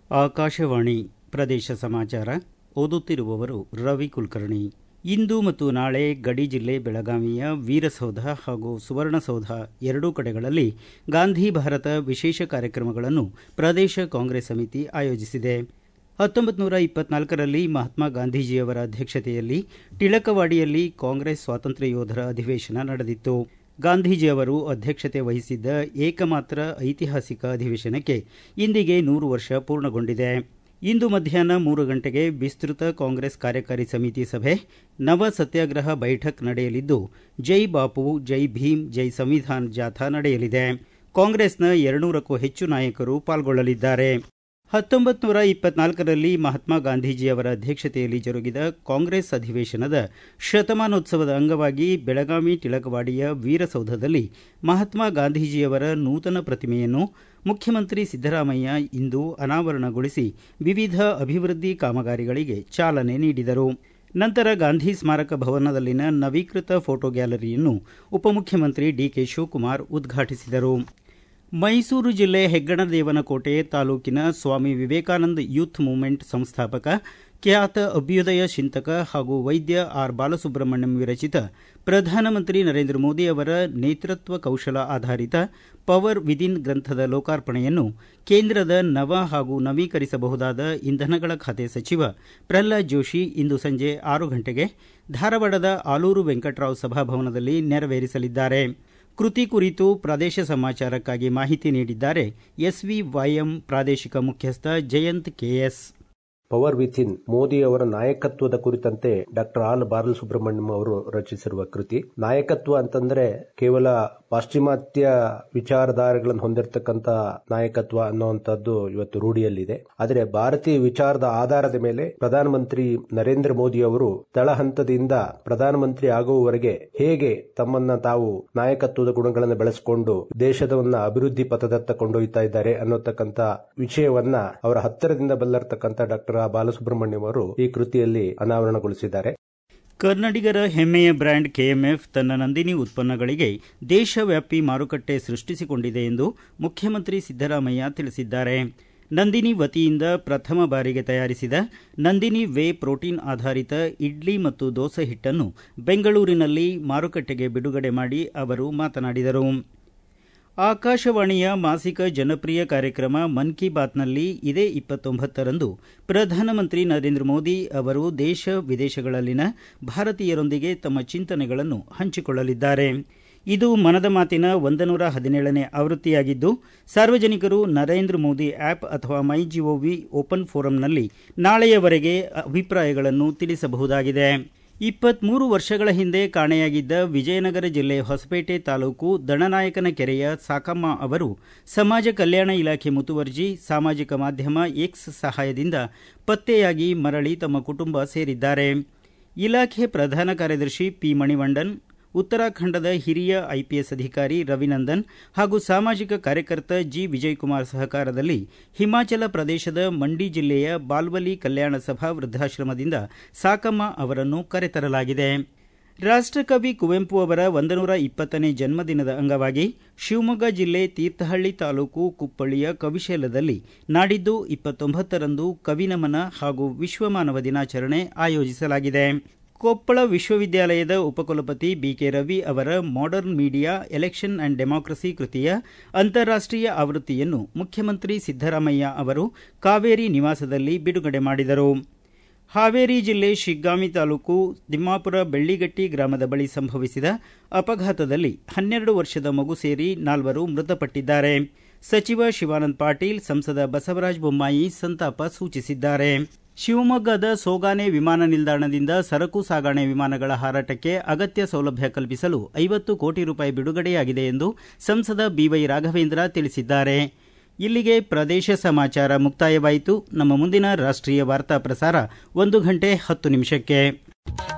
ಆಕಾಶವಾಣಿ ಪ್ರದೇಶ ಸಮಾಚಾರ ಓದುತ್ತಿರುವವರು ರವಿ ಕುಲಕರ್ಣಿ ಇಂದು ಮತ್ತು ನಾಳೆ ಗಡಿ ಜಿಲ್ಲೆ ಬೆಳಗಾವಿಯ ವೀರಸೌಧ ಹಾಗೂ ಸುವರ್ಣಸೌಧ ಎರಡೂ ಕಡೆಗಳಲ್ಲಿ ಗಾಂಧಿ ಭಾರತ ವಿಶೇಷ ಕಾರ್ಯಕ್ರಮಗಳನ್ನು ಪ್ರದೇಶ ಕಾಂಗ್ರೆಸ್ ಸಮಿತಿ ಆಯೋಜಿಸಿದೆ ಹತ್ತೊಂಬತ್ತು ನೂರ ಇಪ್ಪತ್ನಾಲ್ಕರಲ್ಲಿ ಮಹಾತ್ಮ ಗಾಂಧೀಜಿಯವರ ಅಧ್ಯಕ್ಷತೆಯಲ್ಲಿ ಟಿಳಕವಾಡಿಯಲ್ಲಿ ಕಾಂಗ್ರೆಸ್ ಸ್ವಾತಂತ್ರ್ಯ ಯೋಧರ ಅಧಿವೇಶನ ನಡೆದಿತ್ತು ಗಾಂಧೀಜಿಯವರು ಅಧ್ಯಕ್ಷತೆ ವಹಿಸಿದ್ದ ಏಕಮಾತ್ರ ಐತಿಹಾಸಿಕ ಅಧಿವೇಶನಕ್ಕೆ ಇಂದಿಗೆ ನೂರು ವರ್ಷ ಪೂರ್ಣಗೊಂಡಿದೆ ಇಂದು ಮಧ್ಯಾಹ್ನ ಮೂರು ಗಂಟೆಗೆ ವಿಸ್ತೃತ ಕಾಂಗ್ರೆಸ್ ಕಾರ್ಯಕಾರಿ ಸಮಿತಿ ಸಭೆ ನವ ಸತ್ಯಾಗ್ರಹ ಬೈಠಕ್ ನಡೆಯಲಿದ್ದು ಜೈ ಬಾಪು ಜೈ ಭೀಮ್ ಜೈ ಸಂವಿಧಾನ್ ಜಾಥಾ ನಡೆಯಲಿದೆ ಕಾಂಗ್ರೆಸ್ನ ಎರಡುನೂರಕ್ಕೂ ಹೆಚ್ಚು ನಾಯಕರು ಪಾಲ್ಗೊಳ್ಳಲಿದ್ದಾರೆ ಹತ್ತೊಂಬತ್ತು ನೂರ ಇಪ್ಪತ್ನಾಲ್ಕರಲ್ಲಿ ಮಹಾತ್ಮ ಗಾಂಧೀಜಿಯವರ ಅಧ್ಯಕ್ಷತೆಯಲ್ಲಿ ಜರುಗಿದ ಕಾಂಗ್ರೆಸ್ ಅಧಿವೇಶನದ ಶತಮಾನೋತ್ಸವದ ಅಂಗವಾಗಿ ಬೆಳಗಾವಿ ಟಿಳಕವಾಡಿಯ ವೀರಸೌಧದಲ್ಲಿ ಮಹಾತ್ಮ ಗಾಂಧೀಜಿಯವರ ನೂತನ ಪ್ರತಿಮೆಯನ್ನು ಮುಖ್ಯಮಂತ್ರಿ ಸಿದ್ದರಾಮಯ್ಯ ಇಂದು ಅನಾವರಣಗೊಳಿಸಿ ವಿವಿಧ ಅಭಿವೃದ್ಧಿ ಕಾಮಗಾರಿಗಳಿಗೆ ಚಾಲನೆ ನೀಡಿದರು ನಂತರ ಗಾಂಧಿ ಸ್ಮಾರಕ ಭವನದಲ್ಲಿನ ನವೀಕೃತ ಫೋಟೋ ಗ್ಯಾಲರಿಯನ್ನು ಉಪಮುಖ್ಯಮಂತ್ರಿ ಡಿಕೆ ಶಿವಕುಮಾರ್ ಉದ್ಘಾಟಿಸಿದರು ಮೈಸೂರು ಜಿಲ್ಲೆ ಹೆಗ್ಗಣದೇವನಕೋಟೆ ತಾಲೂಕಿನ ಸ್ವಾಮಿ ವಿವೇಕಾನಂದ ಯೂತ್ ಮೂವ್ಮೆಂಟ್ ಸಂಸ್ಥಾಪಕ ಖ್ಯಾತ ಅಭ್ಯುದಯ ಚಿಂತಕ ಹಾಗೂ ವೈದ್ಯ ಆರ್ ಬಾಲಸುಬ್ರಹ್ಮಣ್ಯಂ ವಿರಚಿತ ಪ್ರಧಾನಮಂತ್ರಿ ನರೇಂದ್ರ ಮೋದಿ ಅವರ ನೇತೃತ್ವ ಕೌಶಲ ಆಧಾರಿತ ಪವರ್ ವಿದಿನ್ ಗ್ರಂಥದ ಲೋಕಾರ್ಪಣೆಯನ್ನು ಕೇಂದ್ರದ ನವ ಹಾಗೂ ನವೀಕರಿಸಬಹುದಾದ ಇಂಧನಗಳ ಖಾತೆ ಸಚಿವ ಪ್ರಹ್ಲಾದ್ ಜೋಶಿ ಇಂದು ಸಂಜೆ ಆರು ಗಂಟೆಗೆ ಧಾರವಾಡದ ಆಲೂರು ವೆಂಕಟರಾವ್ ಸಭಾಭವನದಲ್ಲಿ ನೆರವೇರಿಸಲಿದ್ದಾರೆ ಕೃತಿ ಕುರಿತು ಪ್ರದೇಶ ಸಮಾಚಾರಕ್ಕಾಗಿ ಮಾಹಿತಿ ನೀಡಿದ್ದಾರೆ ಎಸ್ವಿವೈಎಂ ಪ್ರಾದೇಶಿಕ ಮುಖ್ಯಸ್ಥ Jayanth KS power within Modi ಅವರ ನಾಯಕತ್ವದ ಕುರಿತಂತೆ ಡಾಕ್ಟರ್ ಆಲ್ ಬಾರಲ್ ಸುಬ್ರಹ್ಮಣ್ಯಂ ಅವರು ರಚಿಸಿರುವ ಕೃತಿ ನಾಯಕತ್ವ ಅಂತಂದ್ರೆ ಕೇವಲ ಪಾಶ್ಚಿಮಾತ್ಯ ವಿಚಾರಧಾರೆಗಳನ್ನು ಹೊಂದಿರತಕ್ಕಂತ ನಾಯಕತ್ವ ಅನ್ನುವಂಥದ್ದು ಇವತ್ತು ರೂಢಿಯಲ್ಲಿದೆ ಆದರೆ ಭಾರತೀಯ ವಿಚಾರದ ಆಧಾರದ ಮೇಲೆ ಪ್ರಧಾನಮಂತ್ರಿ ನರೇಂದ್ರ ಮೋದಿ ಅವರು ತಳಹಂತದಿಂದ ಪ್ರಧಾನಮಂತ್ರಿ ಆಗುವವರೆಗೆ ಹೇಗೆ ತಮ್ಮನ್ನ ತಾವು ನಾಯಕತ್ವದ ಗುಣಗಳನ್ನು ಬೆಳೆಸಿಕೊಂಡು ದೇಶದವನ್ನ ಅಭಿವೃದ್ಧಿ ಪಥದತ್ತ ಕೊಂಡೊಯ್ತಾ ಇದ್ದಾರೆ ಅನ್ನೋತಕ್ಕಂತ ವಿಷಯವನ್ನ ಅವರ ಹತ್ತಿರದಿಂದ ಬಲ್ಲರ್ತಕ್ಕಂಥ ಡಾಕ್ಟರ್ ಬಾಲಸುಬ್ರಹ್ಮಣ್ಯಂ ಅವರು ಈ ಕೃತಿಯಲ್ಲಿ ಅನಾವರಣಗೊಳಿಸಿದ್ದಾರೆ ಕನ್ನಡಿಗರ ಹೆಮ್ಮೆಯ ಬ್ರ್ಯಾಂಡ್ ಕೆಎಂಎಫ್ ತನ್ನ ನಂದಿನಿ ಉತ್ಪನ್ನಗಳಿಗೆ ದೇಶವ್ಯಾಪಿ ಮಾರುಕಟ್ಟೆ ಸೃಷ್ಟಿಸಿಕೊಂಡಿದೆ ಎಂದು ಮುಖ್ಯಮಂತ್ರಿ ಸಿದ್ದರಾಮಯ್ಯ ತಿಳಿಸಿದ್ದಾರೆ ನಂದಿನಿ ವತಿಯಿಂದ ಪ್ರಥಮ ಬಾರಿಗೆ ತಯಾರಿಸಿದ ನಂದಿನಿ ವೇ ಪ್ರೋಟೀನ್ ಆಧಾರಿತ ಇಡ್ಲಿ ಮತ್ತು ದೋಸೆ ಹಿಟ್ಟನ್ನು ಬೆಂಗಳೂರಿನಲ್ಲಿ ಮಾರುಕಟ್ಟೆಗೆ ಬಿಡುಗಡೆ ಮಾಡಿ ಅವರು ಮಾತನಾಡಿದರು ಆಕಾಶವಾಣಿಯ ಮಾಸಿಕ ಜನಪ್ರಿಯ ಕಾರ್ಯಕ್ರಮ ಮನ್ ಕಿ ಬಾತ್ನಲ್ಲಿ ಇದೇ ಇಪ್ಪತ್ತೊಂಬತ್ತರಂದು ಪ್ರಧಾನಮಂತ್ರಿ ನರೇಂದ್ರ ಮೋದಿ ಅವರು ದೇಶ ವಿದೇಶಗಳಲ್ಲಿನ ಭಾರತೀಯರೊಂದಿಗೆ ತಮ್ಮ ಚಿಂತನೆಗಳನ್ನು ಹಂಚಿಕೊಳ್ಳಲಿದ್ದಾರೆ ಇದು ಮನದ ಮಾತಿನ ಒಂದನೂರ ಹದಿನೇಳನೇ ಆವೃತ್ತಿಯಾಗಿದ್ದು ಸಾರ್ವಜನಿಕರು ನರೇಂದ್ರ ಮೋದಿ ಆಪ್ ಅಥವಾ ಮೈ ಜಿಒವಿ ಓಪನ್ ಫೋರಂನಲ್ಲಿ ನಾಳೆಯವರೆಗೆ ಅಭಿಪ್ರಾಯಗಳನ್ನು ತಿಳಿಸಬಹುದಾಗಿದೆ ಇಪ್ಪತ್ಮೂರು ವರ್ಷಗಳ ಹಿಂದೆ ಕಾಣೆಯಾಗಿದ್ದ ವಿಜಯನಗರ ಜಿಲ್ಲೆ ಹೊಸಪೇಟೆ ತಾಲೂಕು ದಣನಾಯಕನ ಕೆರೆಯ ಸಾಕಮ್ಮ ಅವರು ಸಮಾಜ ಕಲ್ಯಾಣ ಇಲಾಖೆ ಮುತುವರ್ಜಿ ಸಾಮಾಜಿಕ ಮಾಧ್ಯಮ ಎಕ್ಸ್ ಸಹಾಯದಿಂದ ಪತ್ತೆಯಾಗಿ ಮರಳಿ ತಮ್ಮ ಕುಟುಂಬ ಸೇರಿದ್ದಾರೆ ಇಲಾಖೆ ಪ್ರಧಾನ ಕಾರ್ಯದರ್ಶಿ ಪಿ ಮಣಿವಂಡನ್ ಉತ್ತರಾಖಂಡದ ಹಿರಿಯ ಐಪಿಎಸ್ ಅಧಿಕಾರಿ ರವಿನಂದನ್ ಹಾಗೂ ಸಾಮಾಜಿಕ ಕಾರ್ಯಕರ್ತ ಜಿ ವಿಜಯಕುಮಾರ್ ಸಹಕಾರದಲ್ಲಿ ಹಿಮಾಚಲ ಪ್ರದೇಶದ ಮಂಡಿ ಜಿಲ್ಲೆಯ ಬಾಲ್ವಲಿ ಕಲ್ಯಾಣ ಸಭಾ ವೃದ್ಧಾಶ್ರಮದಿಂದ ಸಾಕಮ್ಮ ಅವರನ್ನು ಕರೆತರಲಾಗಿದೆ ರಾಷ್ಟಕವಿ ಕುವೆಂಪು ಅವರ ಒಂದನೂರ ಇಪ್ಪತ್ತನೇ ಜನ್ಮದಿನದ ಅಂಗವಾಗಿ ಶಿವಮೊಗ್ಗ ಜಿಲ್ಲೆ ತೀರ್ಥಹಳ್ಳಿ ತಾಲೂಕು ಕುಪ್ಪಳ್ಳಿಯ ಕವಿಶೈಲದಲ್ಲಿ ನಾಡಿದ್ದು ಇಪ್ಪತ್ತೊಂಬತ್ತರಂದು ಕವಿನಮನ ಹಾಗೂ ವಿಶ್ವಮಾನವ ದಿನಾಚರಣೆ ಆಯೋಜಿಸಲಾಗಿದೆ ಕೊಪ್ಪಳ ವಿಶ್ವವಿದ್ಯಾಲಯದ ಉಪಕುಲಪತಿ ಬಿಕೆ ರವಿ ಅವರ modern media election and democracy ಕೃತಿಯ ಅಂತಾರಾಷ್ಟೀಯ ಆವೃತ್ತಿಯನ್ನು ಮುಖ್ಯಮಂತ್ರಿ ಸಿದ್ದರಾಮಯ್ಯ ಅವರು ಕಾವೇರಿ ನಿವಾಸದಲ್ಲಿ ಬಿಡುಗಡೆ ಮಾಡಿದರು ಹಾವೇರಿ ಜಿಲ್ಲೆ ಶಿಗ್ಗಾಂವಿ ತಾಲೂಕು ತಿಮ್ಮಾಪುರ ಬೆಳ್ಳಿಗಟ್ಟಿ ಗ್ರಾಮದ ಬಳಿ ಸಂಭವಿಸಿದ ಅಪಘಾತದಲ್ಲಿ ಹನ್ನೆರಡು ವರ್ಷದ ಮಗು ಸೇರಿ ನಾಲ್ವರು ಮೃತಪಟ್ಟಿದ್ದಾರೆ ಸಚಿವ ಶಿವಾನಂದ ಪಾಟೀಲ್ ಸಂಸದ ಬಸವರಾಜ ಬೊಮ್ಮಾಯಿ ಸಂತಾಪ ಸೂಚಿಸಿದ್ದಾರೆ ಶಿವಮೊಗ್ಗದ ಸೋಗಾನೆ ವಿಮಾನ ನಿಲ್ದಾಣದಿಂದ ಸರಕು ಸಾಗಣೆ ವಿಮಾನಗಳ ಹಾರಾಟಕ್ಕೆ ಅಗತ್ಯ ಸೌಲಭ್ಯ ಕಲ್ಪಿಸಲು ಐವತ್ತು ಕೋಟಿ ರೂಪಾಯಿ ಬಿಡುಗಡೆಯಾಗಿದೆ ಎಂದು ಸಂಸದ ಬಿವೈ ರಾಘವೇಂದ್ರ ತಿಳಿಸಿದ್ದಾರೆ ಇಲ್ಲಿಗೆ ಪ್ರದೇಶ ಸಮಾಚಾರ ಮುಕ್ತಾಯವಾಯಿತು ನಮ್ಮ ಮುಂದಿನ ರಾಷ್ಟೀಯ ವಾರ್ತಾ ಪ್ರಸಾರ ಒಂದು ಗಂಟೆ ಹತ್ತು ನಿಮಿಷಕ್ಕೆ